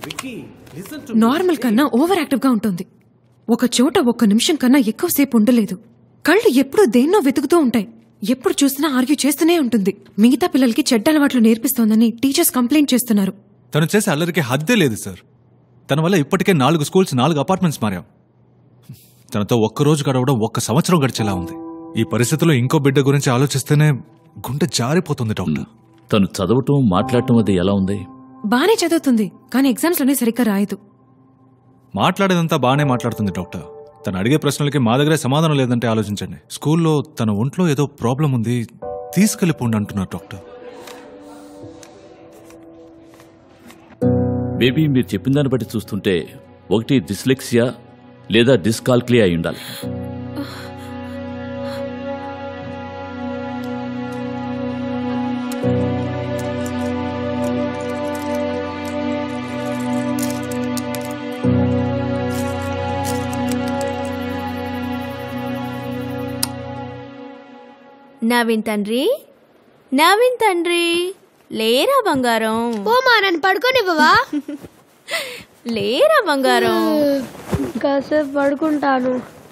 Normal కన్నా over active గా ఉంటుంది ఒక చోట ఒక్క నిమిషం కన్నా ఎక్కువసేపు ఉండలేదు కళ్ళు ఎప్పుడూ దేన్నో వెతుకుతూ ఉంటాయి ఎప్పుడు చూసినా ఆర్గ్యూ చేస్తూనే ఉంటుంది మిగతా పిల్లలకి చెడ్డ అలవాట్లు నేర్పిస్తోందని టీచర్స్ కంప్లైంట్ చేస్తున్నారు తను చేసే అల్లరికి హద్దే లేదు సార్ తన వల్ల ఇప్పటికే నాలుగు స్కూల్స్ నాలుగు అపార్ట్మెంట్స్ మారాం తనతో ఒక్క రోజు గడవడం ఒక్క సంవత్సరం గడిచేలా ఉంది ఈ పరిస్థితిలో ఇంకో బిడ్డ గురించి ఆలోచిస్తేనే గుండె జారిపోతుంది డాక్టర్ తను చదవటం మాట్లాడటం అది ఎలా ఉంది బానే చదువుతుంది కానీ ఎగ్జామ్స్ లోనే సరిగ్గా రాయదు మాట్లాడేదంతా బాగానే మాట్లాడుతుంది డాక్టర్ తను అడిగే ప్రశ్నలకి మా దగ్గరే సమాధానం లేదంటే ఆలోచించండి స్కూల్లో తన ఒంట్లో ఏదో ప్రాబ్లం ఉంది తీసుకెళ్ళిపోండి అంటున్నారు డాక్టర్ బేబీ మీరు చెప్పిన దాన్ని బట్టి చూస్తుంటే ఒకటి డిస్లెక్సియా లేదా డిస్కాల్క్లియా అయి ఉండాలి నవీన్ తండ్రి నవీన్ తండ్రి లేరా బంగారం పోమా నన్ను పడుకోనివ్వవా లేరా బంగారం కాసేపు పడుకుంటాను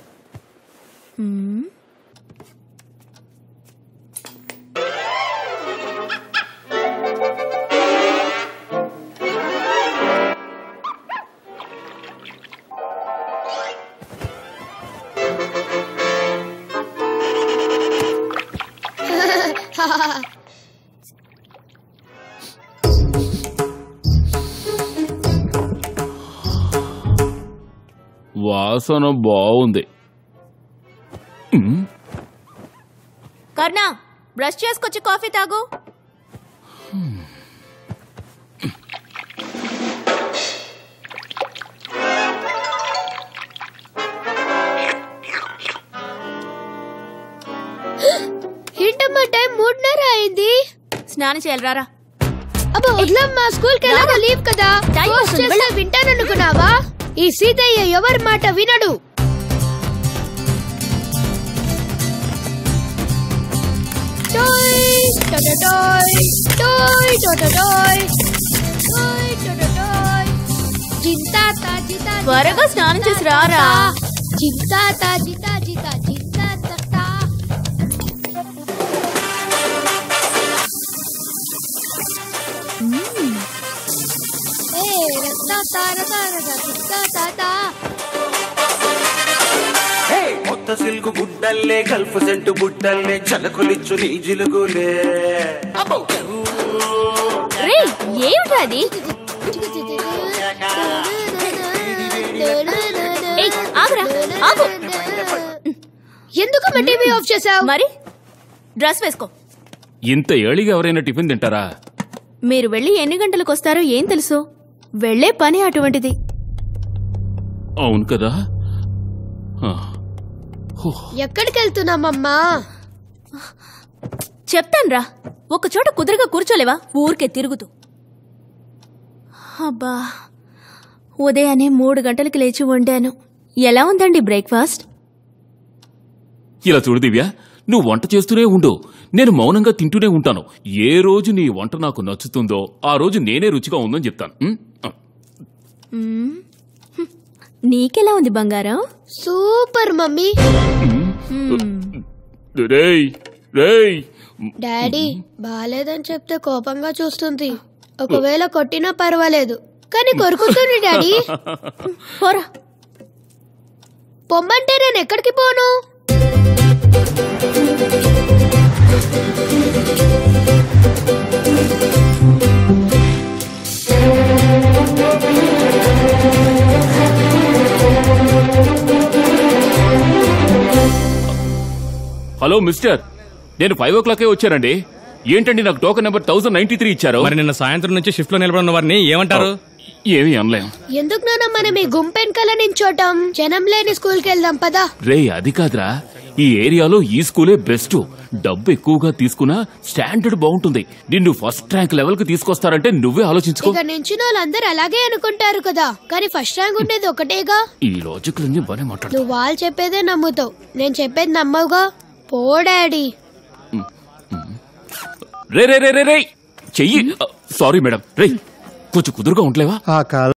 వాసన బాగుంది కర్ణ బ్రష్ చేసుకొచ్చి కాఫీ తాగు ఏంటమ్మా టైం మూడున్నర అయింది స్నానం చేయాలి రారా అబ్బా వదలమ్మా స్కూల్ కి వెళ్ళాక లీవ్ కదా టైం ఫోర్స్ అవుతుంది, చేస్తే వింటాననుకున్నావా ఈ సీతయ్య ఎవరి మాట వినడు టోయ్ టొటొటోయ్, టోయ్ టొటొటోయ్, టోయ్ టొటొటోయ్. జింతాత జిత జిత త్వరగా స్నానం చేసి రారా. జింతాత జిత జిత జింతాత ఏ రత్తాత రతారత జింతాత హే, కొత్త సిల్కు గుడ్డల్లే గల్ఫ్ సెంటు బుడ్డల్లే చలకులిచ్చు నీ జిలుగులే అబ్బో. రే ఏమిట్రా అది ఏయ్, ఆగురా, ఆగు. ఎందుకు టీవీ ఆఫ్ చేసావు మరి డ్రెస్ వేసుకో ఇంత ఏళిగా ఎవరైనా టిఫిన్ తింటారా మీరు వెళ్ళి ఎన్ని గంటలకు వస్తారో ఏం తెలుసు వెళ్ళే పని అటువంటిది అవును కదా ఆ, ఎక్కడికి వెళ్తున్నామమ్మా చెప్తాన్రా ఒక చోట కుదురుగా కూర్చోలేవా ఊరికే తిరుగుతూ అబ్బా ఉదయాన్నే మూడు గంటలకు లేచి వండాను ఎలా ఉందండి బ్రేక్ఫాస్ట్ ఇలా చూడు దివ్య నువ్వు వంట చేస్తూనే ఉండు నేను మౌనంగా తింటూనే ఉంటాను ఏ రోజు నీ వంట నాకు నచ్చుతుందో ఆ రోజు నేనే రుచిగా ఉందని చెప్తాను ఉం? ఆ, మ్మ్. హ్మ్. నీకెలా ఉంది బంగారం సూపర్ మమ్మీ రేయ్ రేయ్ డాడీ బాలేదని చెప్తే కోపంగా చూస్తుంది ఒకవేళ కొట్టినా పర్వాలేదు కానీ కొరుకుతుంది డాడీ పోరా పొమ్మంటే నేను ఎక్కడికి పోను హలో మిస్టర్ నేను ఫైవ్ ఓ క్లాకే వచ్చానండి ఏంటండి నాకు token number thousand ninety three ఇచ్చారు మరి నిన్న సాయంత్రం నుంచి షిఫ్ట్ లో నిలబడిన వారిని ఏమంటారు ఏమీ అనలేం ఎందుకు నాన్న మనం ఈ గుంపెనకల నించోటం జనం లేని స్కూల్కి వెళ్దాం పదా రే అది కాదురా ఈ ఏరియాలో ఈ స్కూలే బెస్ట్ డబ్బు ఎక్కువగా తీసుకున్నా స్టాండర్డ్ బాగుంటుంది నిన్ను ఫస్ట్ ర్యాంక్ లెవెల్ కి తీసుకొస్తారంటే నువ్వే ఆలోచించుకో ఇక నించిన వాళ్ళందరూ అలాగే అనుకుంటారు కదా కానీ ఫస్ట్ ర్యాంక్ ఉండేది ఒకటేగా ఈ లాజిక్లన్నీ బానే మాట్లాడు నువ్వు వాళ్ళు చెప్పేదే నమ్ముతావు నేను చెప్పేది నమ్మవుగా పో డాడీ రే రే రే రే రే చెయ్యి సారీ మేడం రే కొంచెం కుదురుగా ఉండలేవా ఆ కాలం